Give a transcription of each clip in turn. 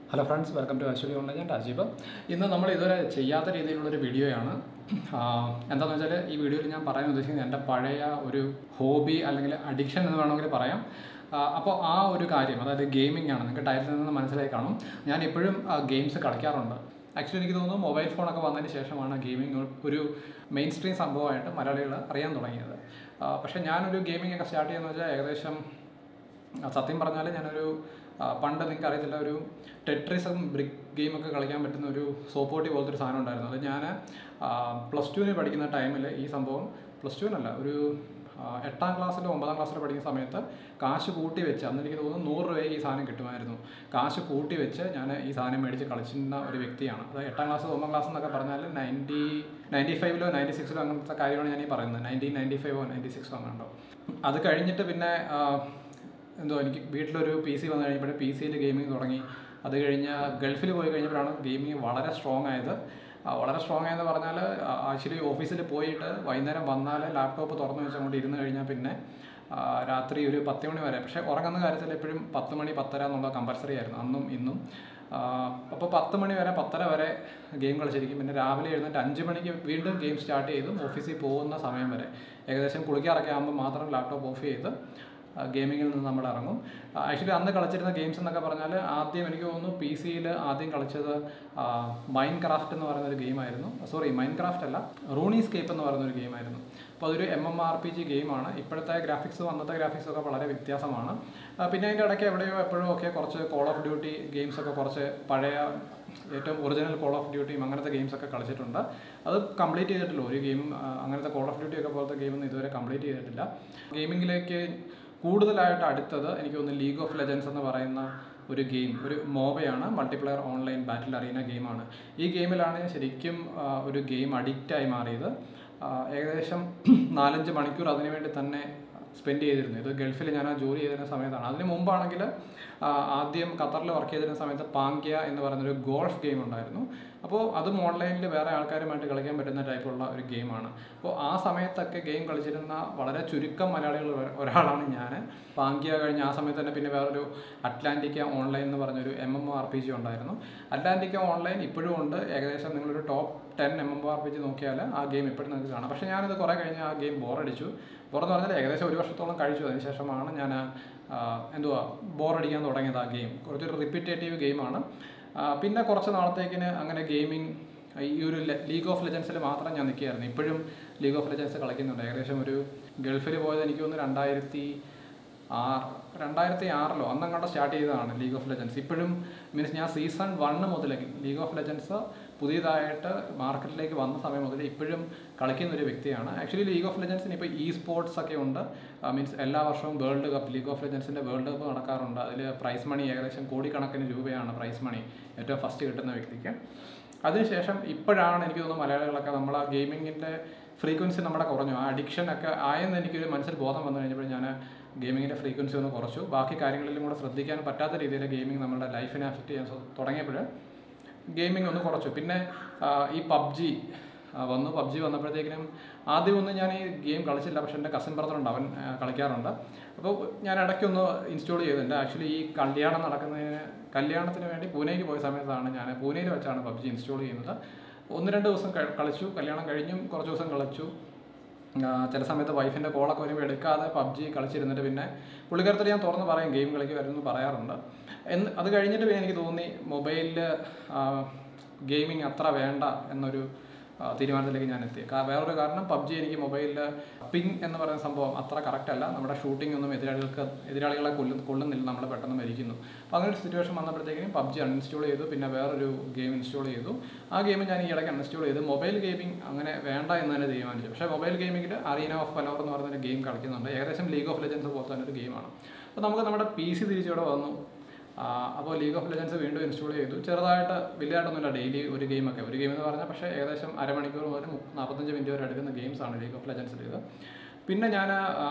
hello friends welcome to Aswathy online ഞാൻ രാജീവ് ഇന്ന് നമ്മൾ ഇതുവരെ ചെയ്യാത്ത രീതിയിലുള്ളൊരു വീഡിയോയാണ് ആഹ് എന്താണെന്ന് വെച്ചാൽ ഈ വീഡിയോയിൽ ഞാൻ പറയാൻ ഉദ്ദേശിക്കുന്നത് എൻ്റെ പഴയ ഒരു ഹോബി അല്ലെങ്കിൽ അഡിക്ഷൻ എന്ന് വേണമെങ്കിൽ പറയാം ആഹ് അപ്പോൾ ആ ഒരു കാര്യം അതായത് ഗെയിമിംഗ് ആണ് നിങ്ങൾക്ക് ടൈറ്റിൽ നിന്ന് മനസ്സിലായി കാണും ഞാൻ ഇപ്പോഴും ഗെയിംസ് കളിക്കാറുണ്ട് ആക്ച്വലി എനിക്ക് തോന്നുന്നു മൊബൈൽ ഫോണൊക്കെ വന്നതിന് ശേഷമാണ് ഗെയിമിംഗ് ഒരു മെയിൻ സ്ട്രീം സംഭവമായിട്ട് മലയാളികൾ അറിയാൻ തുടങ്ങിയത് ആഹ് പക്ഷേ ഞാനൊരു ഗെയിമിംഗ് ഒക്കെ സ്റ്റാർട്ട് ചെയ്യുന്നത് വെച്ചാൽ ഏകദേശം ആ, സത്യം പറഞ്ഞാൽ ഞാനൊരു ആ, പണ്ട് നിങ്ങൾക്ക് അറിയത്തില്ല ഒരു ടെട്രിസും ബ്രിക്ക് ഗെയിമൊക്കെ കളിക്കാൻ പറ്റുന്ന ഒരു സോപ്പോട്ടി പോലത്തെ ഒരു സാധനം ഉണ്ടായിരുന്നു അത് ഞാൻ പ്ലസ് ടുവിന് പഠിക്കുന്ന ടൈമിൽ ഈ സംഭവം പ്ലസ് ടുവിനല്ല ഒരു ആ, എട്ടാം ക്ലാസ്സിലോ ഒമ്പതാം ക്ലാസ്സിലോ പഠിക്കുന്ന സമയത്ത് കാശ് കൂട്ടി വെച്ച് അന്ന് എനിക്ക് തോന്നുന്നു നൂറ് രൂപയ്ക്ക് ഈ സാധനം കിട്ടുമായിരുന്നു കാശ് കൂട്ടി വെച്ച് ഞാൻ ഈ സാധനം മേടിച്ച് കളിച്ചിരുന്ന ഒരു വ്യക്തിയാണ് അത് എട്ടാം ക്ലാസ് ഒമ്പതാം ക്ലാസ് എന്നൊക്കെ പറഞ്ഞാൽ നയൻറ്റി നയൻറ്റി ഫൈവിലോ നയൻറ്റി സിക്സിലോ അങ്ങനത്തെ കാര്യമാണ് ഞാൻ ഈ പറയുന്നത് നയൻറ്റീൻ നയൻറ്റി ഫൈവോ നയൻറ്റി സിക്സോ അങ്ങനെ ഉണ്ടോ അത് കഴിഞ്ഞിട്ട് പിന്നെ ആ, എന്തോ എനിക്ക് വീട്ടിലൊരു പി സി വന്നു കഴിഞ്ഞപ്പോൾ പി സിയിൽ ഗെയിമിംഗ് തുടങ്ങി അത് കഴിഞ്ഞ് ഗൾഫിൽ പോയി കഴിഞ്ഞപ്പോഴാണ് ഗെയിമിംഗ് വളരെ സ്ട്രോങ് ആയത് ആ, വളരെ സ്ട്രോങ് ആയെന്ന് പറഞ്ഞാൽ ആക്ച്വലി ഓഫീസിൽ പോയിട്ട് വൈകുന്നേരം വന്നാൽ ലാപ്ടോപ്പ് തുറന്നു വെച്ചുകൊണ്ട് ഇരുന്ന് കഴിഞ്ഞാൽ പിന്നെ ആ, രാത്രി ഒരു പത്ത് മണി വരെ പക്ഷേ ഉറങ്ങുന്ന കാര്യത്തിൽ എപ്പോഴും പത്ത് മണി പത്തര എന്നുള്ള കമ്പൽസറി ആയിരുന്നു അന്നും ഇന്നും അപ്പോൾ പത്ത് മണി വരെ പത്തര വരെ ഗെയിം കളിച്ചിരിക്കും പിന്നെ രാവിലെ എഴുന്നേറ്റ് അഞ്ച് മണിക്ക് വീണ്ടും ഗെയിം സ്റ്റാർട്ട് ചെയ്തു ഓഫീസിൽ പോകുന്ന സമയം വരെ ഏകദേശം കുളിക്കാറൊക്കെ ആകുമ്പോൾ മാത്രം ലാപ്ടോപ്പ് ഓഫ് ചെയ്ത് ഗെയിമിങ്ങിൽ നിന്ന് നമ്മൾ ഇറങ്ങും ആക്ച്വലി അന്ന് കളിച്ചിരുന്ന ഗെയിംസ് എന്നൊക്കെ പറഞ്ഞാൽ ആദ്യം എനിക്ക് തോന്നുന്നു പി സിയിൽ ആദ്യം കളിച്ചത് മൈൻ ക്രാഫ്റ്റ് എന്ന് പറയുന്ന ഒരു ഗെയിമായിരുന്നു സോറി മൈൻ ക്രാഫ്റ്റ് അല്ല റൂണി സ്കേപ്പ് എന്ന് പറയുന്ന ഒരു ഗെയിമായിരുന്നു അപ്പോൾ അതൊരു M M R P G ഗെയിമാണ് ഇപ്പോഴത്തെ ഗ്രാഫിക്സും അന്നത്തെ ഗ്രാഫിക്സും ഒക്കെ വളരെ വ്യത്യാസമാണ് ആ, പിന്നെ അതിൻ്റെ ഇടയ്ക്ക് എവിടെയോ എപ്പോഴും ഒക്കെ കുറച്ച് കോൾ ഓഫ് ഡ്യൂട്ടി ഗെയിംസ് ഒക്കെ കുറച്ച് പഴയ ഏറ്റവും ഒറിജിനൽ കോൾ ഓഫ് ഡ്യൂട്ടിയും അങ്ങനത്തെ ഗെയിംസ് ഒക്കെ കളിച്ചിട്ടുണ്ട് അത് കംപ്ലീറ്റ് ചെയ്തിട്ടില്ല ഒരു ഗെയിം അങ്ങനത്തെ കോൾ ഓഫ് ഡ്യൂട്ടി ഒക്കെ പോലത്തെ ഗെയിമൊന്നും ഇതുവരെ കംപ്ലീറ്റ് ചെയ്തിട്ടില്ല ഗെയിമിങ്ങിലേക്ക് കൂടുതലായിട്ട് അടുത്തത് എനിക്ക് തോന്നുന്നു ലീഗ് ഓഫ് ലെജൻസ് എന്ന് പറയുന്ന ഒരു ഗെയിം ഒരു മോബയാണ് മൾട്ടിപ്ലെയർ ഓൺലൈൻ ബാറ്റിൽ അറിയുന്ന ഗെയിമാണ് ഈ ഗെയിമിലാണ് ഞാൻ ശരിക്കും ആ, ഒരു ഗെയിം അഡിക്റ്റായി മാറിയത് ആ, ഏകദേശം നാലഞ്ച് മണിക്കൂർ അതിനു വേണ്ടി തന്നെ സ്പെൻഡ് ചെയ്തിരുന്നു ഇത് ഗൾഫിൽ ഞാൻ ആ ജോലി ചെയ്തിരുന്ന സമയത്താണ് അതിന് മുമ്പാണെങ്കിൽ ആ, ആദ്യം ഖത്തറിൽ വർക്ക് ചെയ്തിരുന്ന സമയത്ത് പാങ്ക്യ എന്ന് പറയുന്നൊരു ഗോൾഫ് ഗെയിം ഉണ്ടായിരുന്നു അപ്പോൾ അതും ഓൺലൈനിൽ വേറെ ആൾക്കാരുമായിട്ട് കളിക്കാൻ പറ്റുന്ന ടൈപ്പുള്ള ഒരു ഗെയിമാണ് അപ്പോൾ ആ സമയത്തൊക്കെ ഗെയിം കളിച്ചിരുന്ന വളരെ ചുരുക്കം മലയാളികൾ ഒരാളാണ് ഞാൻ പാങ്ക്യ കഴിഞ്ഞ് ആ സമയത്ത് തന്നെ പിന്നെ വേറൊരു അറ്റ്ലാന്റിക്ക ഓൺലൈൻ എന്ന് പറഞ്ഞൊരു M M R P G ഉണ്ടായിരുന്നു അറ്റ്ലാന്റിക്ക ഓൺലൈൻ ഇപ്പോഴും ഉണ്ട് ഏകദേശം നിങ്ങളൊരു top ten M M R P G നോക്കിയാൽ ആ ഗെയിം ഇപ്പോഴും നിങ്ങൾക്ക് കാണാം പക്ഷേ ഞാനിത് കുറേ കഴിഞ്ഞ് ആ ഗെയിം ബോറടിച്ചു ബോറെന്ന് പറഞ്ഞാൽ ഏകദേശം ഒരു വർഷത്തോളം കഴിച്ചു അതിന് ശേഷമാണ് ഞാൻ ആ, എന്തുവാ ബോറടിക്കാൻ തുടങ്ങിയത് ആ ഗെയിം കുറച്ചൊരു റിപ്പീറ്റേറ്റീവ് ഗെയിമാണ് ആ, പിന്നെ കുറച്ച് നാളത്തേക്കിന് അങ്ങനെ ഗെയിമിംഗ് ഈ ഒരു ലീഗ് ഓഫ് ലെജൻസിൽ മാത്രം ഞാൻ നിൽക്കുകയായിരുന്നു ഇപ്പോഴും ലീഗ് ഓഫ് ലെജൻസ് കളിക്കുന്നുണ്ട് ഏകദേശം ഒരു ഗൾഫിൽ പോയത് എനിക്ക് തോന്നുന്നു രണ്ടായിരത്തി ആറ് രണ്ടായിരത്തി ആറിലോ അന്നങ്ങോട്ട് സ്റ്റാർട്ട് ചെയ്തതാണ് ലീഗ് ഓഫ് ലെജൻസ് ഇപ്പോഴും മീൻസ് ഞാൻ സീസൺ വണ്ണ് മുതൽ ലീഗ് ഓഫ് ലെജൻസ് പുതിയതായിട്ട് മാർക്കറ്റിലേക്ക് വന്ന സമയം മുതൽ ഇപ്പോഴും കളിക്കുന്ന ഒരു വ്യക്തിയാണ് ആക്ച്വലി ലീഗ് ഓഫ് ലെജൻസിന് ഇപ്പോൾ ഇ സ്പോർട്സ് ഒക്കെ ഉണ്ട് മീൻസ് എല്ലാ വർഷവും വേൾഡ് കപ്പ് ലീഗ് ഓഫ് ലെജൻസിൻ്റെ വേൾഡ് കപ്പ് നടക്കാറുണ്ട് അതിൽ പ്രൈസ് മണി ഏകദേശം കോടിക്കണക്കിന് രൂപയാണ് പ്രൈസ് മണി ഏറ്റവും ഫസ്റ്റ് കിട്ടുന്ന വ്യക്തിക്ക് അതിനുശേഷം ഇപ്പോഴാണ് എനിക്ക് തോന്നുന്നു മലയാളികളൊക്കെ നമ്മൾ ആ ഗെയിമിങ്ങിൻ്റെ ഫ്രീക്വൻസി നമ്മുടെ കുറഞ്ഞു ആ അഡിക്ഷൻ ഒക്കെ ആയെന്ന് എനിക്കൊരു മനസ്സിൽ ബോധം വന്നു കഴിഞ്ഞപ്പോൾ ഞാൻ ഗെയിമിങ്ങിൻ്റെ ഫ്രീക്വൻസി ഒന്ന് കുറച്ചു ബാക്കി കാര്യങ്ങളിലും കൂടെ ശ്രദ്ധിക്കാൻ പറ്റാത്ത രീതിയിൽ ഗെയിമിംഗ് നമ്മുടെ ലൈഫിനെ അഫക്റ്റ് ചെയ്യാൻ സ്വ- തുടങ്ങിയപ്പോൾ ഗെയിമിംഗ് ഒന്ന് കുറച്ചു പിന്നെ ആ, ഈ പബ്ജി വന്നു പബ്ജി വന്നപ്പോഴത്തേക്കിനും ആദ്യം ഒന്നും ഞാൻ ഈ ഗെയിം കളിച്ചില്ല പക്ഷേ എൻ്റെ കസിൻ ബ്രദറുണ്ട് അവൻ ആ, കളിക്കാറുണ്ട് അപ്പോൾ ഞാൻ ഇടയ്ക്കൊന്ന് ഇൻസ്റ്റാൾ ചെയ്തിട്ടുണ്ട് ആക്ച്വലി ഈ കല്യാണം നടക്കുന്നതിന് കല്യാണത്തിന് വേണ്ടി പൂനെക്ക് പോയ സമയത്താണ് ഞാൻ പൂനെയിൽ വെച്ചാണ് പബ്ജി ഇൻസ്റ്റാൾ ചെയ്യുന്നത് ഒന്ന് രണ്ട് ദിവസം ക- കളിച്ചു കല്യാണം കഴിഞ്ഞും കുറച്ച് ദിവസം കളിച്ചു ആ, ചില സമയത്ത് വൈഫിൻ്റെ കോളൊക്കെ വരുമ്പോൾ എടുക്കാതെ പബ്ജി കളിച്ചിരുന്നിട്ട് പിന്നെ പുള്ളിക്കാരത്തിൽ ഞാൻ തുറന്ന് പറയും ഗെയിം കളിക്കുമായിരുന്നു പറയാറുണ്ട് എന്ന് അത് കഴിഞ്ഞിട്ട് പിന്നെ എനിക്ക് തോന്നി മൊബൈലിൽ ഗെയിമിങ് അത്ര വേണ്ട എന്നൊരു ആ, തീരുമാനത്തിലേക്ക് ഞാൻ എത്തി കാ- വേറൊരു കാരണം പബ്ജി എനിക്ക് മൊബൈലിൽ പിങ് എന്ന് പറയുന്ന സംഭവം അത്ര കറക്റ്റ് അല്ല നമ്മുടെ ഷൂട്ടിംഗ് ഒന്നും എതിരാളികൾക്ക് എതിരാളികളെ കൊല്ലും കൊള്ളുന്നില്ല നമ്മൾ പെട്ടെന്ന് മരിക്കുന്നു അപ്പോൾ അങ്ങനെ ഒരു സിറ്റുവേഷൻ വന്നപ്പോഴത്തേക്കും പബ്ജി അൺഇൻസ്റ്റാൾ ചെയ്തു പിന്നെ വേറൊരു ഗെയിം ഇൻസ്റ്റാൾ ചെയ്തു ആ ഗെയിം ഞാൻ ഈ ഇടയ്ക്ക് അൺഇൻസ്റ്റാൾ ചെയ്തു മൊബൈൽ ഗെയിമിംഗ് അങ്ങനെ വേണ്ട എന്ന് തന്നെ തീരുമാനിച്ചു പക്ഷേ മൊബൈൽ ഗെയിമിങ്ങിൽ അറീന ഓഫ് വലോർ എന്ന് പറയുന്ന ഗെയിം കളിക്കുന്നുണ്ട് ഏകദേശം ലീഗ് ഓഫ് ലെജൻസ് പോലത്തെ തന്നെ ഒരു ഗെയിമാണ് അപ്പോൾ നമുക്ക് നമ്മുടെ പി സി തിരിച്ചിവിടെ വന്നു ആ, അപ്പോൾ ലീഗ് ഓഫ് ലെജൻസ് വീണ്ടും ഇൻസ്റ്റാൾ ചെയ്തു ചെറുതായിട്ട് വലിയതായിട്ടൊന്നുമില്ല ഡെയിലി ഒരു ഗെയിമൊക്കെ ഒരു ഗെയിം എന്ന് പറഞ്ഞാൽ പക്ഷേ ഏകദേശം അരമണിക്കൂർ മുതൽ മുപ്പ- നാൽപ്പത്തഞ്ച് മിനിറ്റ് വരെ എടുക്കുന്ന ഗെയിംസാണ് ലീഗ് ഓഫ് ലെജൻസിൽ ഇത് പിന്നെ ഞാൻ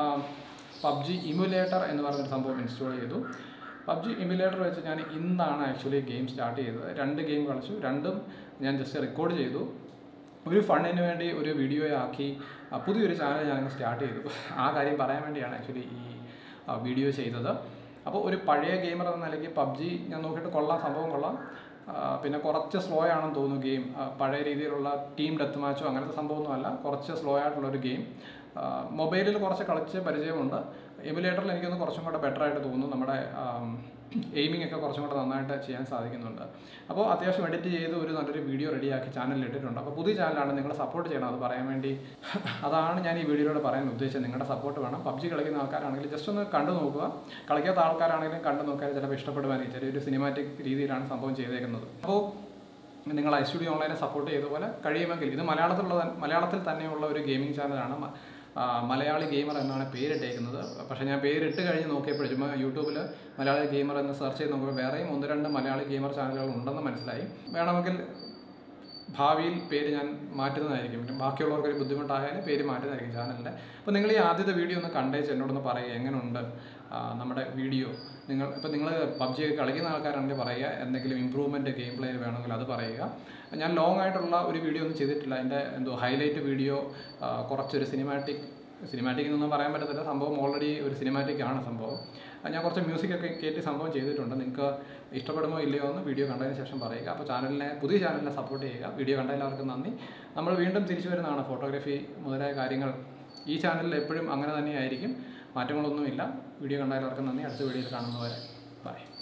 പബ്ജി ഇമുലേറ്റർ എന്ന് പറയുന്നൊരു സംഭവം ഇൻസ്റ്റാൾ ചെയ്തു പബ്ജി ഇമുലേറ്റർ വെച്ച് ഞാൻ ഇന്നാണ് ആക്ച്വലി ഗെയിം സ്റ്റാർട്ട് ചെയ്തത് രണ്ട് ഗെയിം കളിച്ചു രണ്ടും ഞാൻ ജസ്റ്റ് റെക്കോർഡ് ചെയ്തു ഒരു ഫണ്ടിന് വേണ്ടി ഒരു വീഡിയോ ആക്കി ആ, പുതിയൊരു ചാനൽ ഞാനങ്ങ് സ്റ്റാർട്ട് ചെയ്തു ആ കാര്യം പറയാൻ വേണ്ടിയാണ് ആക്ച്വലി ഈ വീഡിയോ ചെയ്തത് അപ്പോൾ ഒരു പഴയ ഗെയിമർ എന്ന നിലയ്ക്ക് പബ്ജി ഞാൻ നോക്കിയിട്ട് കൊള്ളാം സംഭവം കൊള്ളാം ആ, പിന്നെ കുറച്ച് സ്ലോ ആണെന്ന് തോന്നുന്നു ഗെയിം പഴയ രീതിയിലുള്ള ടീം ഡെത്ത് മാച്ചോ അങ്ങനത്തെ സംഭവമൊന്നുമല്ല കുറച്ച് സ്ലോ ആയിട്ടുള്ള ഒരു ഗെയിം മൊബൈലിൽ കുറച്ച് കളിച്ച് പരിചയമുണ്ട് എമുലേറ്ററിൽ എനിക്കൊന്ന് കുറച്ചും കൂടെ ബെറ്റർ ആയിട്ട് തോന്നുന്നു നമ്മുടെ എയിമിംഗ് ഒക്കെ കുറച്ചും കൂടെ നന്നായിട്ട് ചെയ്യാൻ സാധിക്കുന്നുണ്ട് അപ്പോൾ അത്യാവശ്യം എഡിറ്റ് ചെയ്ത് ഒരു നല്ലൊരു വീഡിയോ റെഡിയാക്കി ചാനലിൽ ഇട്ടിട്ടുണ്ട് അപ്പോൾ പുതിയ ചാനലാണ് നിങ്ങൾ സപ്പോർട്ട് ചെയ്യണം അത് പറയാൻ വേണ്ടി അതാണ് ഞാൻ ഈ വീഡിയോയിലൂടെ പറയാൻ ഉദ്ദേശിച്ചത് നിങ്ങളുടെ സപ്പോർട്ട് വേണം പബ്ജി കളിക്കുന്ന ആൾക്കാരാണെങ്കിൽ ജസ്റ്റ് ഒന്ന് കണ്ടു നോക്കുക കളിക്കാത്ത ആൾക്കാരാണെങ്കിലും കണ്ടു നോക്കാൻ ചിലപ്പോൾ ഇഷ്ടപ്പെടുവാനായി ചെറിയൊരു സിനിമാറ്റിക് രീതിയിലാണ് സംഭവം ചെയ്തേക്കുന്നത് അപ്പോൾ നിങ്ങൾ ഐ സ്റ്റുഡിയോ ഓൺലൈനെ സപ്പോർട്ട് ചെയ്ത പോലെ കഴിയുമെങ്കിൽ ഇത് മലയാളത്തിലുള്ള മലയാളത്തിൽ തന്നെയുള്ള ഒരു ഗെയിമിംഗ് ചാനലാണ് മ- ആ, മലയാളി ഗെയിമർ എന്നാണ് പേരിട്ടേക്കുന്നത് പക്ഷേ ഞാൻ പേരിട്ട് കഴിഞ്ഞ് നോക്കിയപ്പോൾ ചുമ്മാ യൂട്യൂബിൽ മലയാളി ഗെയിമർ എന്ന് സെർച്ച് ചെയ്ത് നോക്കുമ്പോൾ വേറെയും ഒന്ന് രണ്ട് മലയാളി ഗെയിമർ ചാനലുകൾ ഉണ്ടെന്ന് മനസ്സിലായി വേണമെങ്കിൽ ഭാവിയിൽ പേര് ഞാൻ മാറ്റുന്നതായിരിക്കും പിന്നെ ബാക്കിയുള്ളവർക്ക് ഒരു ബുദ്ധിമുട്ടായാലും പേര് മാറ്റുന്നതായിരിക്കും ചാനലിൻ്റെ അപ്പോൾ നിങ്ങൾ ഈ ആദ്യത്തെ വീഡിയോ ഒന്ന് കണ്ടേച്ച് എന്നോടൊന്ന് പറയുക എങ്ങനെയുണ്ട് ആ, നമ്മുടെ വീഡിയോ നിങ്ങൾ ഇപ്പോൾ നിങ്ങൾ പബ്ജി ഒക്കെ കളിക്കുന്ന ആൾക്കാരാണെങ്കിൽ പറയുക എന്തെങ്കിലും ഇമ്പ്രൂവ്മെൻറ്റ് ഗെയിം പ്ലേയിൽ വേണമെങ്കിൽ അത് പറയുക ഞാൻ ലോങ് ആയിട്ടുള്ള ഒരു വീഡിയോ ഒന്നും ചെയ്തിട്ടില്ല എൻ്റെ എന്തോ ഹൈലൈറ്റ് വീഡിയോ കുറച്ചൊരു സിനിമാറ്റിക് സിനിമാറ്റിക് എന്നൊന്നും പറയാൻ പറ്റത്തില്ല സംഭവം ഓൾറെഡി ഒരു സിനിമാറ്റിക് ആണ് സംഭവം അത് ഞാൻ കുറച്ച് മ്യൂസിക് ഒക്കെ കയറ്റി സംഭവം ചെയ്തിട്ടുണ്ട് നിങ്ങൾക്ക് ഇഷ്ടപ്പെടുമോ ഇല്ലയോ എന്ന് വീഡിയോ കണ്ടതിന് ശേഷം പറയുക അപ്പോൾ ചാനലിനെ പുതിയ ചാനലിനെ സപ്പോർട്ട് ചെയ്യുക വീഡിയോ കണ്ട എല്ലാവർക്കും നന്ദി നമ്മൾ വീണ്ടും തിരിച്ചു വരുന്നതാണ് ഫോട്ടോഗ്രാഫി മുതലായ കാര്യങ്ങൾ ഈ ചാനലിൽ എപ്പോഴും അങ്ങനെ തന്നെയായിരിക്കും മാറ്റങ്ങളൊന്നുമില്ല വീഡിയോ കണ്ട എല്ലാവർക്കും നന്ദി അടുത്ത വീഡിയോയിൽ കാണുന്നവരെ ബൈ